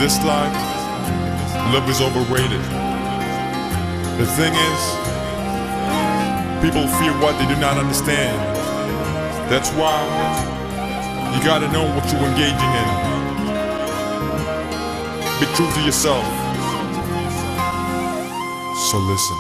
this life, love is overrated. The thing is, people fear what they do not understand. That's why you gotta know what you're engaging in. Be true to yourself. So listen.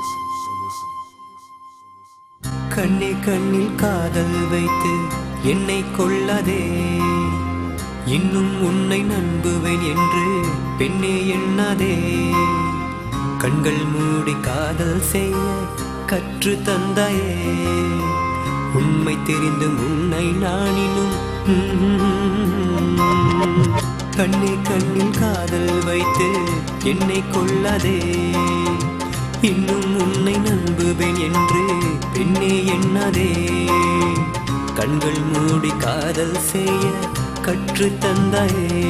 கண்ணே கண்ணில் காதல் வைத்து என்னை கொள்ளாதே இன்னும் உன்னை நம்புவேன் என்று பெண்ணே எண்ணாதே கண்கள் மூடி காதல் செய்ய கற்று தந்தாயே உண்மை தெரிந்தும் உன்னை நானினும் கண்ணே கண்ணில் காதல் வைத்து என்னை கொள்ளாதே இன்னும் உன்னை நம்புவேன் என்று பெண்ணே எண்ணாதே கண்கள் மூடி காதல் செய்ய கற்று தந்தாயே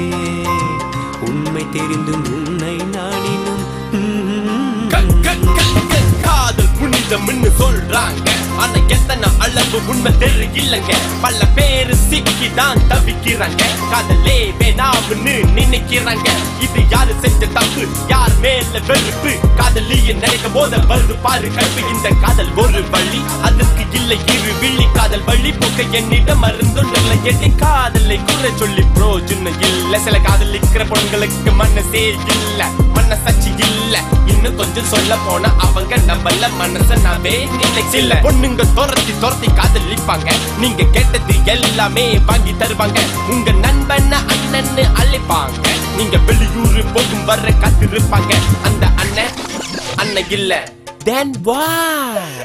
உண்மை தெரிந்தும் உன்னை நானினும் க- க- க- க- காதல் புனிதம்னு சொல்றாங்க ஆனா எத்தனை அளவு உண்மை தெரியலங்க பல பேரு சிக்கி தான் தவிக்கிறாங்க காதலே வேணாம்னு நினைக்கிறாங்க இது யாரு செஞ்ச தப்பு யார் மேல வெறுப்பு காதலிய நினைக்கும் போத வருது பாரு கல்வி இந்த காதல் ஒரு வழி அதற்கு இல்லை இரு விழி காதல் வழி போக்க என்னிடம் மருந்துள்ள என்னை காதலை குறை சொல்லி பிரோஜனம் இல்ல சில காதலிக்கிற பொண்களுக்கு மனசே இல்ல மனசாட்சி இல்ல இன்னும் கொஞ்சம் சொல்ல போனா அவங்க நம்மள மனச நாமே நினைச்சில்ல பொண்ணுங்க துரத்தி துரத்தி காதலிப்பாங்க நீங்க கேட்டது எல்லாமே வாங்கி தருவாங்க உங்க நண்பன அண்ணன்னு அழைப்பாங்க நீங்க வெளியூர் போகும் வர காத்திருப்பாங்க அந்த அண்ணன் அண்ணன் இல்ல தென் what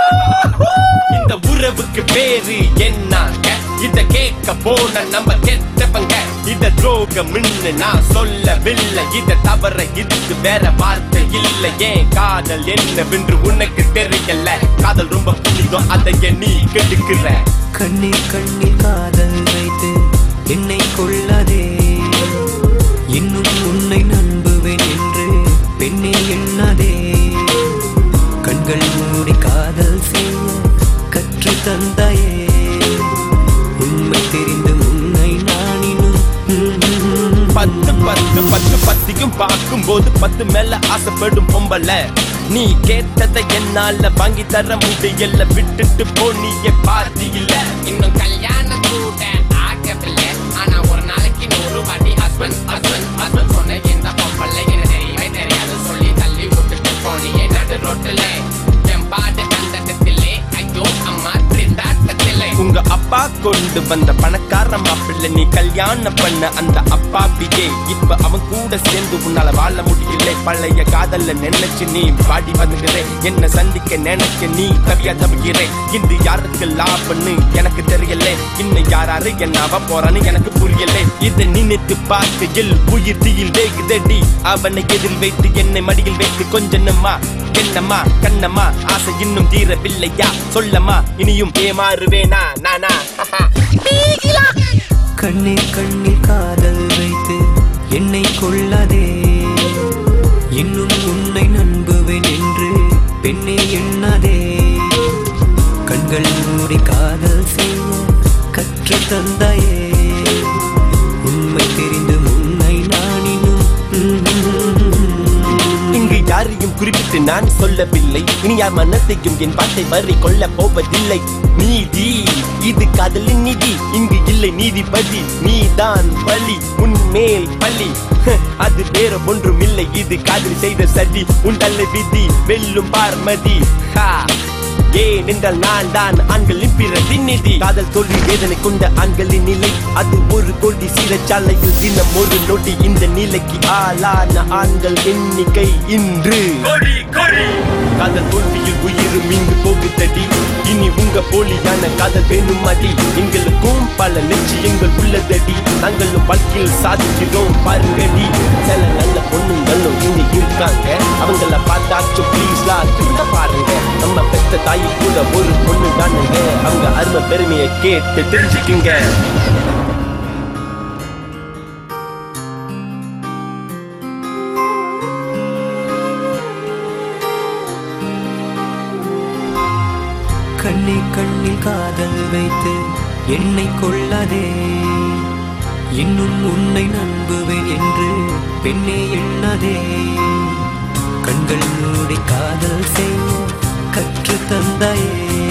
இந்த உறவுக்கு பேரு என்னங்க இத கேட்க போன நம்ம கெட்டவங்க இத துரோகம்னு நான் சொல்லவில்லை இத தவிர இதுக்கு வேற வார்த்தை இல்லை ஏன் காதல் என்னவென்று உனக்கு தெரியல காதல் ரொம்ப புனிதம் அதைய நீ கெடுக்கிற கண்ணே கண்ணில் காதல் வைத்து என்னை கொள்ளாதே இன்னும் உன்னை நம்புவேன் என்று பெண்ணே எண்ணாதே கண்கள் மூடி காதல் செய்ய கற்று தந்தாயே உண்மை தெரிந்து உன்னை நானினும் பத்து பத்து பத்து பத்தியும் பார்க்கும்போது பத்து மேல ஆசைப்படும் பொம்பல நீ கேட்டதை என்னால வாங்கி தர முடியல விட்டுட்டு போனிய பாதி இல்ல இன்னும் கல்யாணம் கூட ஆகவில்லை ஆனா ஒரு நாளைக்கு நூறு வாட்டி ஹஸ்பண்ட் ஹஸ்பண்ட் ஹஸ்பண்ட் சொன்ன இந்த பொம்பளை என்ன தெரியவே தெரியாது சொல்லி தள்ளி விட்டுட்டு போனியே நடு ரோட்டில் என் பாட்டு கண்டத்திலே ஐயோ அம்மா திண்டாட்டத்திலே உங்க அப்பா கொண்டு வந்த பணக்கார மாப்பிள்ளை நீ கல்யாணம் பண்ண அந்த அப்பாவியே இப்ப அவன் கூட சேர்ந்து உன்னால வாழ முடியல பழைய காதல்ல நினைச்சு நீ பாடி வந்துகிறே என்ன சந்திக்க நினைக்க நீ தவியா தவிக்கிறே இது யாருக்கு லாபம்னு எனக்கு தெரியல இன்னும் யாராரு என்ன போறான்னு எனக்கு புரியல இதை நினைத்து பார்க்கையில் உயிர் தீயில் வேகுதடி அவனை எதில் வைத்து என்னை மடியில் வைத்து கொஞ்சமா என்னம்மா கண்ணம்மா ஆசை இன்னும் தீரவில்லையா சொல்லம்மா இனியும் ஏமாறுவேனா நானா கண்ணே கண்ணில் காதல் வைத்து என்னை கொள்ளாதே இன்னும் உன்னை நம்புவேன் என்று பெண்ணே எண்ணாதே கண்கள் மூடி காதல் செய்ய கற்று தந்தாயே உண்மை தெரிந்து உன்னை நானினும் இங்கு யாரையும் குறிப்பிட்டு நான் சொல்லவில்லை இனி யார் மனத்தையும் என் வார்த்தை வரை கொள்ள போவதில்லை நீதி இது காதலின் நீதி இங்கு இல்லை நீதிபதி நீதான் பலி உன் மேல் பலி ஹ, அது வேற ஒன்றும் இல்லை இது காதல் செய்த சதி உன் தலை விதி வெல்லும் பார்மதி ஹா ஏன் என்றால் நான் தான் ஆண்களின் பிரதிநிதி காதல் தோல்வி வேதனை கொண்ட ஆண்களின் நிலை அது ஒரு கோடி சிறைச்சாலையில் தினம் ஒரு நொடி இந்த நிலைக்கு ஆளான ஆண்கள் எண்ணிக்கை இன்று காதல் தோல்வியில் உயிரும் இங்கு போகுதடி இனி உங்க போலியான காதல் வேணும் அடி எங்களுக்கும் பல லட்சியங்கள் உள்ளதடி நாங்களும் வாழ்க்கையில் சாதிக்கிறோம் பாருங்கடி சில நல்ல பொண்ணுங்களும் இங்க இருக்காங்க அவங்கள பார்த்தாச்சும் ப்ளீஸ்லா திரும்ப பாருங்க நம்ம பெத்த தாய் கூட ஒரு பொண்ணு தானுங்க அவங்க அருமை பெருமையை கேட்டு தெரிஞ்சுக்குங்க கண்ணே கண்ணில் காதல் வைத்து என்னை கொள்ளாதே இன்னும் உன்னை நம்புவேன் என்று பெண்ணே எண்ணாதே கண்கள் மூடி காதல் செய்ய கற்று தந்தாயே